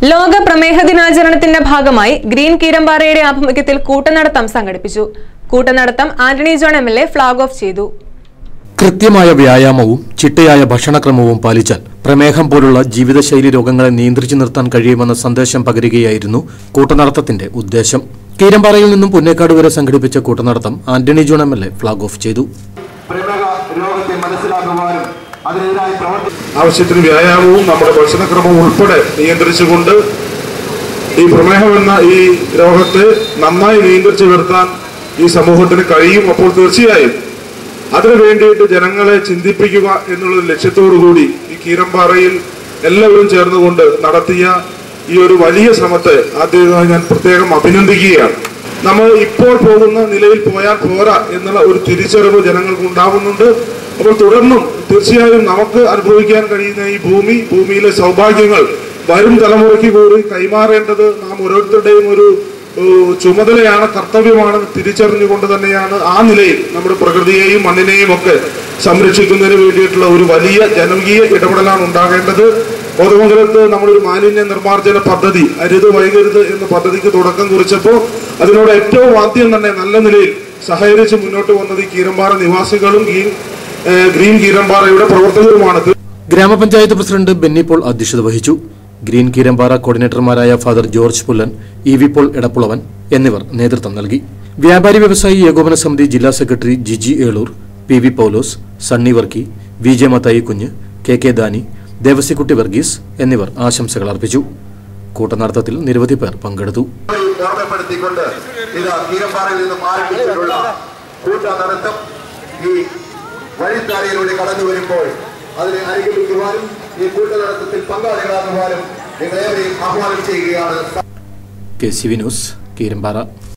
ലോക പ്രമേഹ ദിനാചരണത്തിന്റെ ഭാഗമായി ഗ്രീൻ കീരമ്പാറയുടെ ആഭിമുഖ്യത്തിൽ കൂട്ടനടത്തം സംഘടിപ്പിച്ചു കൂട്ടനടത്തം Antony John M L A flag off ചെയ്തു കൃത്യമായ വ്യായാമവും ചിട്ടയായ ഭക്ഷണക്രമവും പാലിച്ചാൽ പ്രമേഹം പോലുള്ള ജീവിതശൈലി രോഗങ്ങളെ നിയന്ത്രിച്ചു നിർത്താൻ കഴിയുമെന്ന സന്ദേശം പകരുകയായിരുന്നു കൂട്ടനടത്തത്തിന്റെ ഉദ്ദേശം കീരമ്പാറയിൽ നിന്നും പുന്നേക്കാട് വരെ സംഘടിപ്പിച്ച കൂട്ടനടത്തം Antony John M L A flag off ചെയ്തു പ്രമേഹ രോഗത്തെ മനസ്സിലാക്കുവാനും അതിനെതിരായി പ്രവർത്തി ആവശ്യത്തിന് വ്യായാമവും നമ്മുടെ ഭക്ഷണക്രമവും ഉൾപ്പെടെ നിയന്ത്രിച്ചുകൊണ്ട് ഈ പ്രമേഹം എന്ന ഈ രോഗത്തെ നന്നായി നിയന്ത്രിച്ചു നിർത്താൻ ഈ സമൂഹത്തിന് കഴിയും അപ്പോൾ തീർച്ചയായും അതിനു വേണ്ടിയിട്ട് ജനങ്ങളെ ചിന്തിപ്പിക്കുക എന്നുള്ള ലക്ഷ്യത്തോടു കൂടി ഈ കീരമ്പാറയിൽ എല്ലാവരും ചേർന്നുകൊണ്ട് നടത്തിയ ഈ ഒരു വലിയ ശ്രമത്തെ ആദ്യമായി ഞാൻ പ്രത്യേകം അഭിനന്ദിക്കുകയാണ് നമ്മൾ ഇപ്പോൾ പോകുന്ന നിലയിൽ പോയാൽ പോരാ എന്നുള്ള ഒരു തിരിച്ചറിവ് ജനങ്ങൾക്ക് ഉണ്ടാകുന്നുണ്ട് അപ്പോൾ തുടർന്നും തീർച്ചയായും നമുക്ക് അനുഭവിക്കാൻ കഴിയുന്ന ഈ ഭൂമി ഭൂമിയിലെ സൗഭാഗ്യങ്ങൾ വരും തലമുറയ്ക്ക് കൂടി കൈമാറേണ്ടത് നാം ഓരോരുത്തരുടെയും ഒരു ഏഹ്, ചുമതലയാണ് കർത്തവ്യമാണ് തിരിച്ചറിഞ്ഞുകൊണ്ട് തന്നെയാണ് ആ നിലയിൽ നമ്മുടെ പ്രകൃതിയെയും മണ്ണിനെയും ഒക്കെ സംരക്ഷിക്കുന്നതിന് വേണ്ടിയിട്ടുള്ള ഒരു വലിയ ജനകീയ ഇടപെടലാണ് ഉണ്ടാകേണ്ടത് കോതമംഗലത്ത് നമ്മളൊരു മാലിന്യ നിർമ്മാർജ്ജന പദ്ധതി അരുത് വൈകരുത് എന്ന പദ്ധതിക്ക് തുടക്കം കുറിച്ചപ്പോൾ അതിനോട് ഏറ്റവും ആദ്യം തന്നെ നല്ല നിലയിൽ സഹകരിച്ച് മുന്നോട്ട് വന്നത് ഈ കീരമ്പാറ നിവാസികളും ഗ്രീൻ ഏഹ്, ഗ്രീൻ കീരമ്പാറയുടെ പ്രവർത്തകരുമാണ് ഗ്രാമപഞ്ചായത്ത് പ്രസിഡന്റ് ബെന്നി പോൾ അധ്യക്ഷത വഹിച്ചു ഗ്രീൻ കീരമ്പാറ കോർഡിനേറ്റർമാരായ father George Pullan E V Paul Edappulavan എന്നിവർ നേതൃത്വം നൽകി വ്യാപാരി വ്യവസായി ഏകോപന സമിതി ജില്ലാ secretary Giji Elur P V Paulose Sunny Varkey V J Mathai Kunju K K Dani Devasikutty Varghese എന്നിവർ ആശംസകൾ അർപ്പിച്ചു കൂട്ടനടത്തത്തിൽ നിരവധി പേർ പങ്കെടുത്തു ഓർമ്മപ്പെടുത്തിക്കൊണ്ട് ഇത് കീരമ്പാറയിൽ നിന്നും ആരംഭിച്ചിട്ടുള്ള കൂട്ട നടത്തം ഈ വഴിത്താരയിലൂടെ കടന്നു വരുമ്പോൾ അതിനെ അനുഗമിക്കുവാനും ഈ കൂട്ട നടത്തത്തിൽ പങ്കാളികളാകുവാനും നിങ്ങളേവരെയും ആഹ്വാനം ചെയ്യുകയാണ് K C V news Keerampara